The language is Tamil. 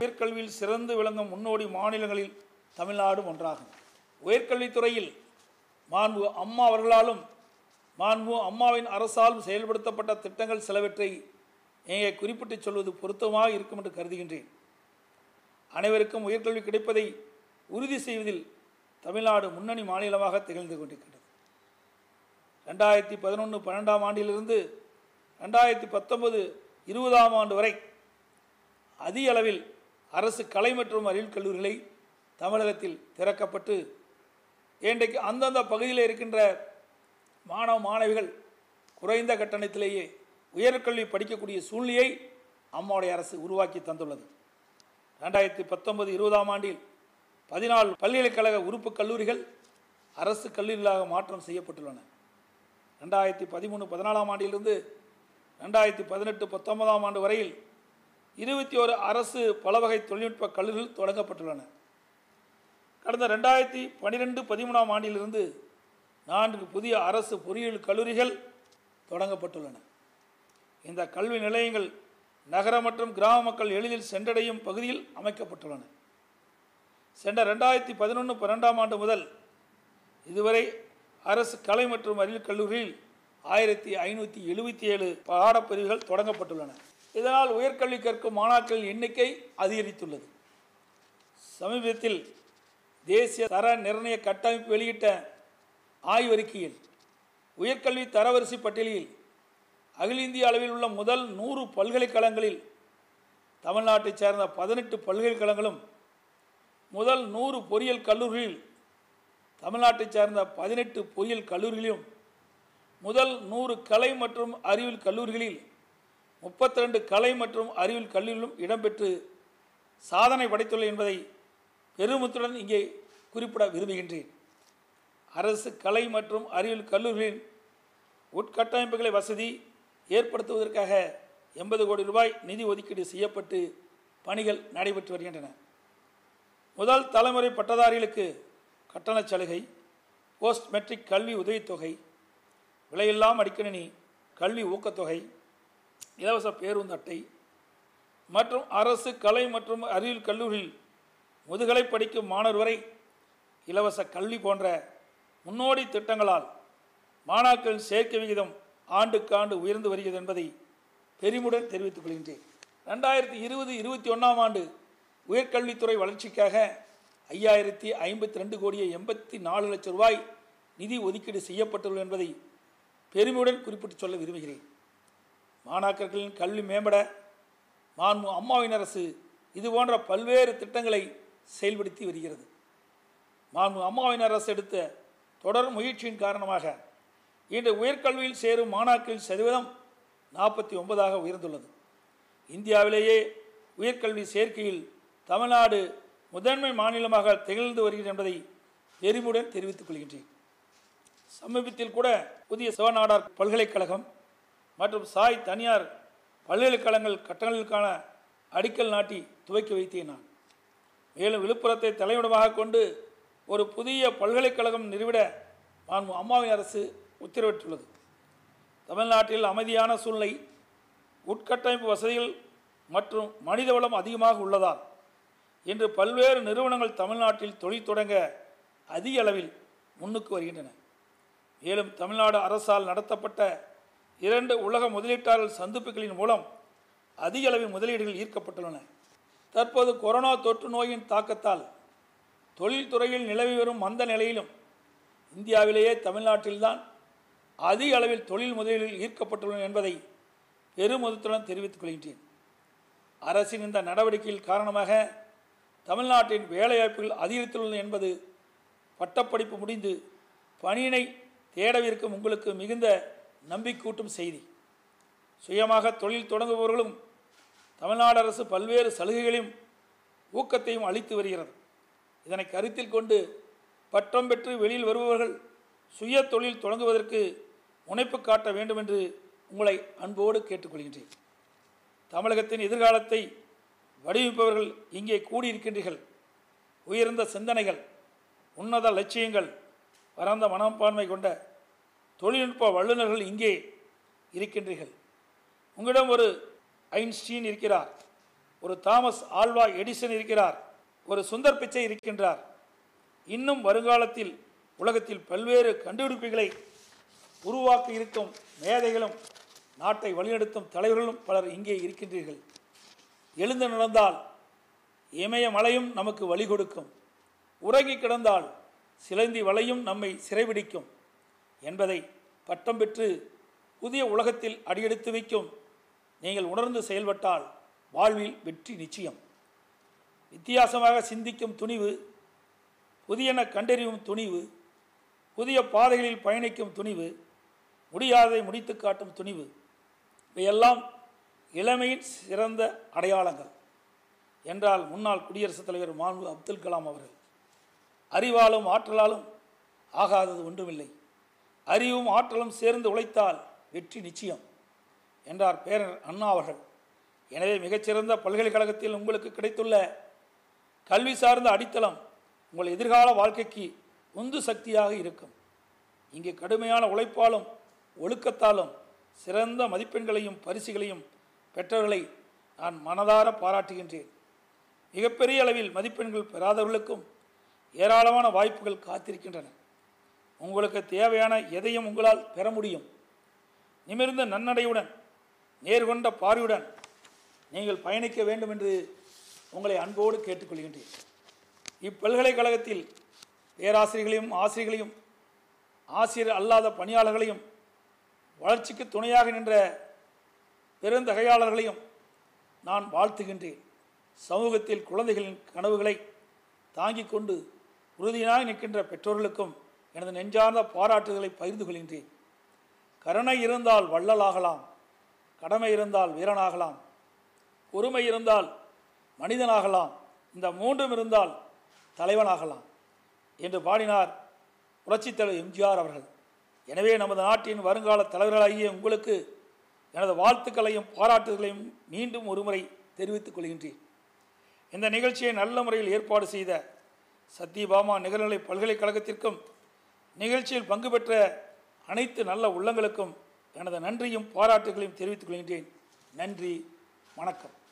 உயர்கல்வியில் சிறந்து விளங்கும் முன்னோடி மாநிலங்களில் தமிழ்நாடும் ஒன்றாகும் உயர்கல்வித்துறையில் மாண்பு அம்மா அவர்களாலும் மாண்பு அம்மாவின் அரசாலும் செயல்படுத்தப்பட்ட திட்டங்கள் சிலவற்றை இங்கே குறிப்பிட்டு சொல்வது பொருத்தமாக இருக்கும் என்று கருதுகின்றேன் அனைவருக்கும் உயர்கல்வி கிடைப்பதை உறுதி செய்வதில் தமிழ்நாடு முன்னணி மாநிலமாக திகழ்ந்து கொண்டிருக்கின்றது ரெண்டாயிரத்தி பதினொன்று பன்னெண்டாம் ஆண்டிலிருந்து ரெண்டாயிரத்தி பத்தொன்பது இருபதாம் ஆண்டு வரை அதிக அளவில் அரசு கலை மற்றும் அறிவியல் கல்லூரிகளை தமிழகத்தில் திறக்கப்பட்டு இன்றைக்கு அந்தந்த பகுதியில் இருக்கின்ற மாணவ மாணவிகள் குறைந்த கட்டணத்திலேயே உயர்கல்வி படிக்கக்கூடிய சூழ்நிலையை அம்மாவுடைய அரசு உருவாக்கி தந்துள்ளது ரெண்டாயிரத்தி பத்தொன்பது இருபதாம் ஆண்டில் பதினாலு பல்கலைக்கழக உறுப்பு கல்லூரிகள் அரசு கல்லூரிகளாக மாற்றம் செய்யப்பட்டுள்ளன ரெண்டாயிரத்தி பதிமூணு பதினாலாம் ஆண்டிலிருந்து ரெண்டாயிரத்தி பதினெட்டு பத்தொன்பதாம் ஆண்டு வரையில் இருபத்தி ஒரு அரசு பலவகை தொழில்நுட்ப கல்லூரிகள் தொடங்கப்பட்டுள்ளன கடந்த ரெண்டாயிரத்தி பன்னிரெண்டு பதிமூணாம் ஆண்டிலிருந்து நான்கு புதிய அரசு பொறியியல் கல்லூரிகள் தொடங்கப்பட்டுள்ளன இந்த கல்வி நிலையங்கள் நகர மற்றும் கிராம மக்கள் எளிதில் சென்றடையும் பகுதியில் அமைக்கப்பட்டுள்ளன சென்ற ரெண்டாயிரத்தி பதினொன்று பன்னெண்டாம் ஆண்டு முதல் இதுவரை அரசு கலை மற்றும் அறிவியல் கல்லூரியில் ஆயிரத்தி ஐநூற்றி எழுபத்தி ஏழு பாடப்பிரிவுகள் தொடங்கப்பட்டுள்ளன இதனால் உயர்கல்வி கற்கும் மாணாக்கரின் எண்ணிக்கை அதிகரித்துள்ளது சமீபத்தில் தேசிய தர நிர்ணய கட்டமைப்பு வெளியிட்ட ஆய்வறிக்கையில் உயர்கல்வி தரவரிசை பட்டியலில் அகில இந்திய அளவில் உள்ள முதல் நூறு பல்கலைக்கழகங்களில் தமிழ்நாட்டைச் சேர்ந்த பதினெட்டு பல்கலைக்கழகங்களும் முதல் நூறு பொறியியல் கல்லூரிகளில் தமிழ்நாட்டைச் சேர்ந்த பதினெட்டு பொறியியல் கல்லூரிகளிலும் முதல் நூறு கலை மற்றும் அறிவியல் கல்லூரிகளில் முப்பத்தி ரெண்டு கலை மற்றும் அறிவியல் கல்லூரிகளும் இடம்பெற்று சாதனை படைத்துள்ளது என்பதை பெருமித்துடன் இங்கே குறிப்பிட விரும்புகின்றேன் அரசு கலை மற்றும் அறிவியல் கல்லூரிகளின் உட்கட்டமைப்புகளை வசதி ஏற்படுத்துவதற்காக எண்பது கோடி ரூபாய் நிதி ஒதுக்கீடு செய்யப்பட்டு பணிகள் நடைபெற்று வருகின்றன முதல் தலைமுறை பட்டதாரிகளுக்கு கட்டணச் சலுகை போஸ்ட் மெட்ரிக் கல்வி உதவித்தொகை விலையில்லா மடிக்கணினி கல்வி ஊக்கத்தொகை இலவச பேருந்து அட்டை மற்றும் அரசு கலை மற்றும் அறிவியல் கல்லூரியில் முதுகலை படிக்கும் மாணவர் வரை இலவச கல்வி போன்ற முன்னோடி திட்டங்களால் மாணாக்கரின் சேர்க்கை விகிதம் ஆண்டுக்கு ஆண்டு உயர்ந்து வருகிறது என்பதை பெருமுடன் தெரிவித்துக் கொள்கின்றேன் ரெண்டாயிரத்தி இருபது இருபத்தி ஒன்றாம் ஆண்டு உயர்கல்வித்துறை வளர்ச்சிக்காக ஐயாயிரத்தி ஐம்பத்தி ரெண்டு கோடியே எண்பத்தி நாலு லட்சம் ரூபாய் நிதி ஒதுக்கீடு செய்யப்பட்டுள்ளது என்பதை பெருமையுடன் குறிப்பிட்டு சொல்ல விரும்புகிறேன் மாணாக்கர்களின் கல்வி மேம்பட மாண்பு அம்மாவின் அரசு இது போன்ற பல்வேறு திட்டங்களை செயல்படுத்தி வருகிறது மாண்பு அம்மாவின் அரசு எடுத்த தொடர் முயற்சியின் காரணமாக இன்று உயர்கல்வியில் சேரும் மாணாக்கரின் சதவீதம் நாற்பத்தி ஒன்பதாக உயர்ந்துள்ளது இந்தியாவிலேயே உயர்கல்வி சேர்க்கையில் தமிழ்நாடு முதன்மை மாநிலமாக திகழ்ந்து வருகிறது என்பதை பெருமையுடன் தெரிவித்துக் கொள்கின்றேன் சமீபத்தில் கூட புதிய சிவநாடார் பல்கலைக்கழகம் மற்றும் சாய் தனியார் பல்கலைக்கழகங்கள் கட்டணங்களுக்கான அடிக்கல் நாட்டி துவக்கி வைத்தேன் நான் மேலும் விழுப்புரத்தை தலைமையிடமாக கொண்டு ஒரு புதிய பல்கலைக்கழகம் நிறுவிட மாண்பு அம்மாவின் அரசு உத்தரவிட்டுள்ளது தமிழ்நாட்டில் அமைதியான சூழ்நிலை உட்கட்டமைப்பு வசதிகள் மற்றும் மனிதவளம் அதிகமாக உள்ளதால் இன்று பல்வேறு நிறுவனங்கள் தமிழ்நாட்டில் தொழில் தொடங்க அதிக அளவில் முன்னுக்கு வருகின்றன மேலும் தமிழ்நாடு அரசால் நடத்தப்பட்ட இரண்டு உலக முதலீட்டாளர் சந்திப்புகளின் மூலம் அதிக அளவில் முதலீடுகள் ஈர்க்கப்பட்டுள்ளன தற்போது கொரோனா தொற்று நோயின் தாக்கத்தால் தொழில்துறையில் நிலவி வரும் மந்த நிலையிலும் இந்தியாவிலேயே தமிழ்நாட்டில்தான் அதிக அளவில் தொழில் முதலீடுகள் ஈர்க்கப்பட்டுள்ளன என்பதை பெருமிதத்துடன் தெரிவித்துக் கொள்கின்றேன் அரசின் இந்த நடவடிக்கையில் காரணமாக தமிழ்நாட்டின் வேலைவாய்ப்புகள் அதிகரித்துள்ளன என்பது பட்டப்படிப்பு முடிந்து பணியினை தேடவிருக்கும் உங்களுக்கு மிகுந்த நம்பிக்கூட்டும் செய்தி சுயமாக தொழில் தொடங்குபவர்களும் தமிழ்நாடு அரசு பல்வேறு சலுகைகளையும் ஊக்கத்தையும் அளித்து வருகிறது இதனை கருத்தில் கொண்டு பட்டம் பெற்று வெளியில் வருபவர்கள் சுய தொழில் தொடங்குவதற்கு முனைப்பு காட்ட வேண்டும் என்று உங்களை அன்போடு கேட்டுக்கொள்கின்றேன் தமிழகத்தின் எதிர்காலத்தை வடிவமைப்பவர்கள் இங்கே கூடியிருக்கின்றீர்கள் உயர்ந்த சிந்தனைகள் உன்னத லட்சியங்கள் பரந்த மனப்பான்மை கொண்ட தொழில்நுட்ப வல்லுநர்கள் இங்கே இருக்கின்றீர்கள் உங்களிடம் ஒரு ஐன்ஸ்டீன் இருக்கிறார் ஒரு தாமஸ் ஆல்வா எடிசன் இருக்கிறார் ஒரு சுந்தர் பிச்சை இருக்கின்றார் இன்னும் வருங்காலத்தில் உலகத்தில் பல்வேறு கண்டுபிடிப்புகளை உருவாக்க இருக்கும் மேதைகளும் நாட்டை வழிநடத்தும் தலைவர்களும் பலர் இங்கே இருக்கின்றீர்கள் எழுந்து நடந்தால் இமய மலையும் நமக்கு வழி கொடுக்கும் உறங்கி கிடந்தால் சிலந்தி வலையும் நம்மை சிறைபிடிக்கும் என்பதை பட்டம் பெற்று புதிய உலகத்தில் அடியெடுத்து வைக்கும் நீங்கள் உணர்ந்து செயல்பட்டால் வாழ்வில் வெற்றி நிச்சயம் வித்தியாசமாக சிந்திக்கும் துணிவு புதியன கண்டறியும் துணிவு புதிய பாதைகளில் பயணிக்கும் துணிவு முடியாததை முடித்து காட்டும் துணிவு இவையெல்லாம் இளமையின் சிறந்த அடையாளங்கள் என்றால் முன்னாள் குடியரசுத் தலைவர் மாண்பு அப்துல் கலாம் அவர்கள் அறிவாலும் ஆற்றலாலும் ஆகாதது ஒன்றுமில்லை அறிவும் ஆற்றலும் சேர்ந்து உழைத்தால் வெற்றி நிச்சயம் என்றார் பேரர் அண்ணா அவர்கள் எனவே மிகச்சிறந்த பல்கலைக்கழகத்தில் உங்களுக்கு கிடைத்துள்ள கல்வி சார்ந்த அடித்தளம் உங்கள் எதிர்கால வாழ்க்கைக்கு உந்து சக்தியாக இருக்கும் இங்கே கடுமையான உழைப்பாலும் ஒழுக்கத்தாலும் சிறந்த மதிப்பெண்களையும் பரிசுகளையும் பெற்றவர்களை நான் மனதார பாராட்டுகின்றேன் மிகப்பெரிய அளவில் மதிப்பெண்கள் பெறாதவர்களுக்கும் ஏராளமான வாய்ப்புகள் காத்திருக்கின்றன உங்களுக்கு தேவையான எதையும் உங்களால் பெற முடியும் நிமிர்ந்த நன்னடையுடன் நேர்கொண்ட பார்வையுடன் நீங்கள் பயணிக்க வேண்டும் என்று உங்களை அன்போடு கேட்டுக்கொள்கின்றேன் இப்பல்கலைக்கழகத்தில் பேராசிரியர்களையும் ஆசிரியர்களையும் ஆசிரியர் அல்லாத பணியாளர்களையும் வளர்ச்சிக்கு துணையாக நின்ற பெருந்தகையாளர்களையும் நான் வாழ்த்துகின்றேன் சமூகத்தில் குழந்தைகளின் கனவுகளை தாங்கிக் கொண்டு உறுதியாக நிற்கின்ற பெற்றோர்களுக்கும் எனது நெஞ்சார்ந்த பாராட்டுதலை பகிர்ந்து கொள்கின்றேன் கருணை இருந்தால் வள்ளலாகலாம் கடமை இருந்தால் வீரனாகலாம் பொறுமை இருந்தால் மனிதனாகலாம் இந்த மூன்றும் இருந்தால் தலைவனாகலாம் என்று பாடினார் புரட்சித் தலைவர் எம்ஜிஆர் அவர்கள் எனவே நமது நாட்டின் வருங்கால தலைவர்களாகிய உங்களுக்கு எனது வாழ்த்துக்களையும் பாராட்டுதலையும் மீண்டும் ஒருமுறை தெரிவித்துக் கொள்கின்றேன் இந்த நிகழ்ச்சியை நல்ல முறையில் ஏற்பாடு செய்த சத்யபாமா நிகர்நிலை பல்கலைக்கழகத்திற்கும் நிகழ்ச்சியில் பங்கு பெற்ற அனைத்து நல்ல உள்ளங்களுக்கும் எனது நன்றியும் பாராட்டுகளையும் தெரிவித்துக் கொள்கின்றேன் நன்றி வணக்கம்